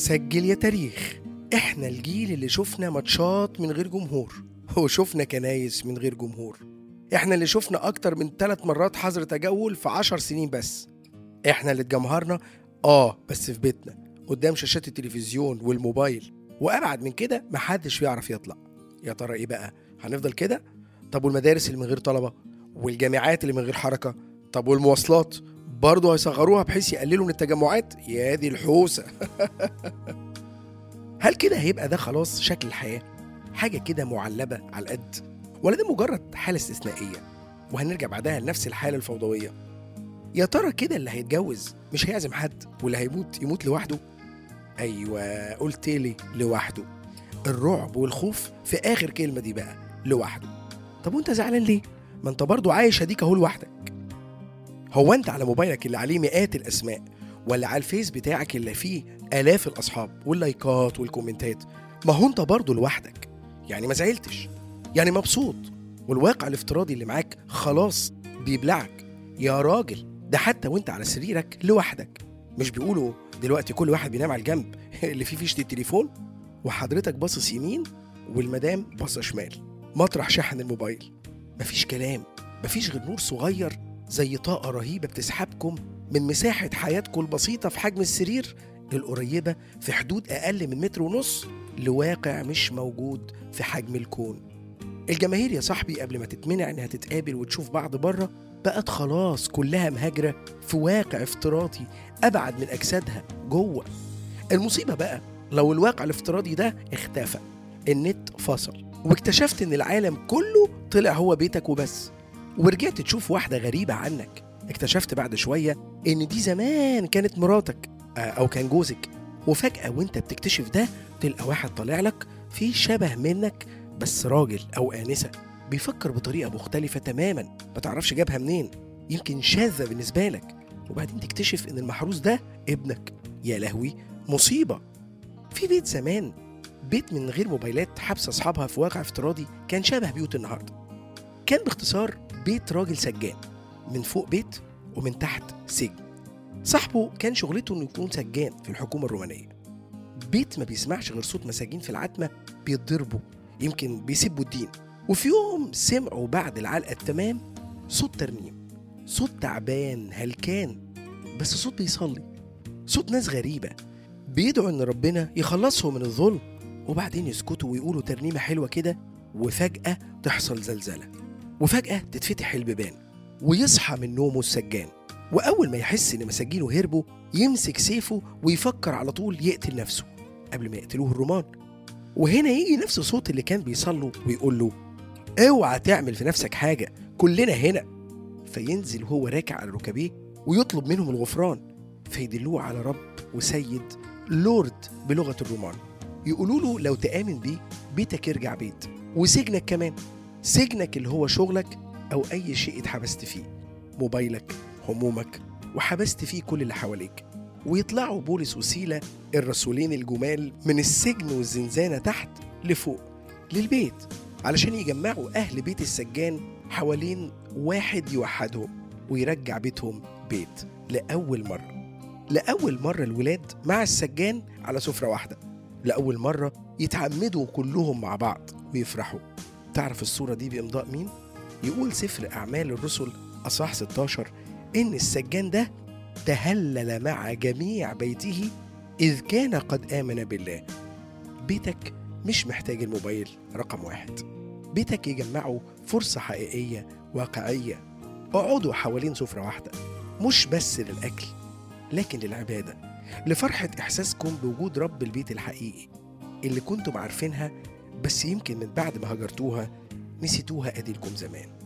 سجل يا تاريخ احنا الجيل اللي شفنا ماتشات من غير جمهور وشفنا كنايس من غير جمهور احنا اللي شفنا اكتر من ثلاث مرات حظر تجول في عشر سنين بس احنا اللي اتجمهرنا اه بس في بيتنا قدام شاشات التلفزيون والموبايل وابعد من كده محدش بيعرف يطلع يا ترى ايه بقى هنفضل كده طب والمدارس اللي من غير طلبه والجامعات اللي من غير حركه طب والمواصلات برضه هيصغروها بحيث يقللوا من التجمعات يا دي الحوسه هل كده هيبقى ده خلاص شكل الحياه حاجه كده معلبه على القد ولا ده مجرد حاله استثنائيه وهنرجع بعدها لنفس الحاله الفوضويه يا ترى كده اللي هيتجوز مش هيعزم حد واللي هيموت يموت لوحده ايوه قلت لي لوحده الرعب والخوف في اخر كلمه دي بقى لوحده طب وانت زعلان ليه ما انت برضو عايش اديك اهو لوحدك هو انت على موبايلك اللي عليه مئات الاسماء ولا على الفيس بتاعك اللي فيه الاف الاصحاب واللايكات والكومنتات ما هو انت برضو لوحدك يعني ما زعلتش يعني مبسوط والواقع الافتراضي اللي معاك خلاص بيبلعك يا راجل ده حتى وانت على سريرك لوحدك مش بيقولوا دلوقتي كل واحد بينام على الجنب اللي فيه فيشه التليفون وحضرتك باصص يمين والمدام باصه شمال مطرح شحن الموبايل مفيش كلام مفيش غير نور صغير زي طاقة رهيبة بتسحبكم من مساحة حياتكم البسيطة في حجم السرير للقريبة في حدود أقل من متر ونص لواقع مش موجود في حجم الكون الجماهير يا صاحبي قبل ما تتمنع انها تتقابل وتشوف بعض بره بقت خلاص كلها مهاجرة في واقع افتراضي أبعد من أجسادها جوه المصيبة بقى لو الواقع الافتراضي ده اختفى النت فصل واكتشفت ان العالم كله طلع هو بيتك وبس ورجعت تشوف واحدة غريبة عنك اكتشفت بعد شوية ان دي زمان كانت مراتك آه، او كان جوزك وفجأة وانت بتكتشف ده تلقى واحد طالع لك فيه شبه منك بس راجل او آنسة بيفكر بطريقة مختلفة تماما ما تعرفش جابها منين يمكن شاذة بالنسبة لك وبعدين تكتشف ان المحروس ده ابنك يا لهوي مصيبة في بيت زمان بيت من غير موبايلات حبس اصحابها في واقع افتراضي كان شبه بيوت النهارده كان باختصار بيت راجل سجان من فوق بيت ومن تحت سجن صاحبه كان شغلته انه يكون سجان في الحكومه الرومانيه بيت ما بيسمعش غير صوت مساجين في العتمه بيتضربوا يمكن بيسبوا الدين وفي يوم سمعوا بعد العلقه التمام صوت ترنيم صوت تعبان هلكان بس صوت بيصلي صوت ناس غريبه بيدعوا ان ربنا يخلصهم من الظلم وبعدين يسكتوا ويقولوا ترنيمه حلوه كده وفجاه تحصل زلزله وفجاه تتفتح البيبان ويصحى من نومه السجان واول ما يحس ان مساجينه هربوا يمسك سيفه ويفكر على طول يقتل نفسه قبل ما يقتلوه الرومان وهنا يجي نفس صوت اللي كان بيصلوا ويقول له اوعى تعمل في نفسك حاجه كلنا هنا فينزل وهو راكع على ركبيه ويطلب منهم الغفران فيدلوه على رب وسيد لورد بلغه الرومان يقولوا له لو تآمن بيه بيتك يرجع بيت وسجنك كمان سجنك اللي هو شغلك أو أي شيء اتحبست فيه موبايلك همومك وحبست فيه كل اللي حواليك ويطلعوا بولس وسيلة الرسولين الجمال من السجن والزنزانة تحت لفوق للبيت علشان يجمعوا أهل بيت السجان حوالين واحد يوحدهم ويرجع بيتهم بيت لأول مرة لأول مرة الولاد مع السجان على سفرة واحدة لأول مرة يتعمدوا كلهم مع بعض ويفرحوا تعرف الصورة دي بإمضاء مين؟ يقول سفر أعمال الرسل أصحاح 16 إن السجان ده تهلل مع جميع بيته إذ كان قد آمن بالله بيتك مش محتاج الموبايل رقم واحد بيتك يجمعه فرصة حقيقية واقعية اقعدوا حوالين سفرة واحدة مش بس للأكل لكن للعبادة لفرحة إحساسكم بوجود رب البيت الحقيقي اللي كنتم عارفينها بس يمكن من بعد ما هجرتوها نسيتوها أديلكم زمان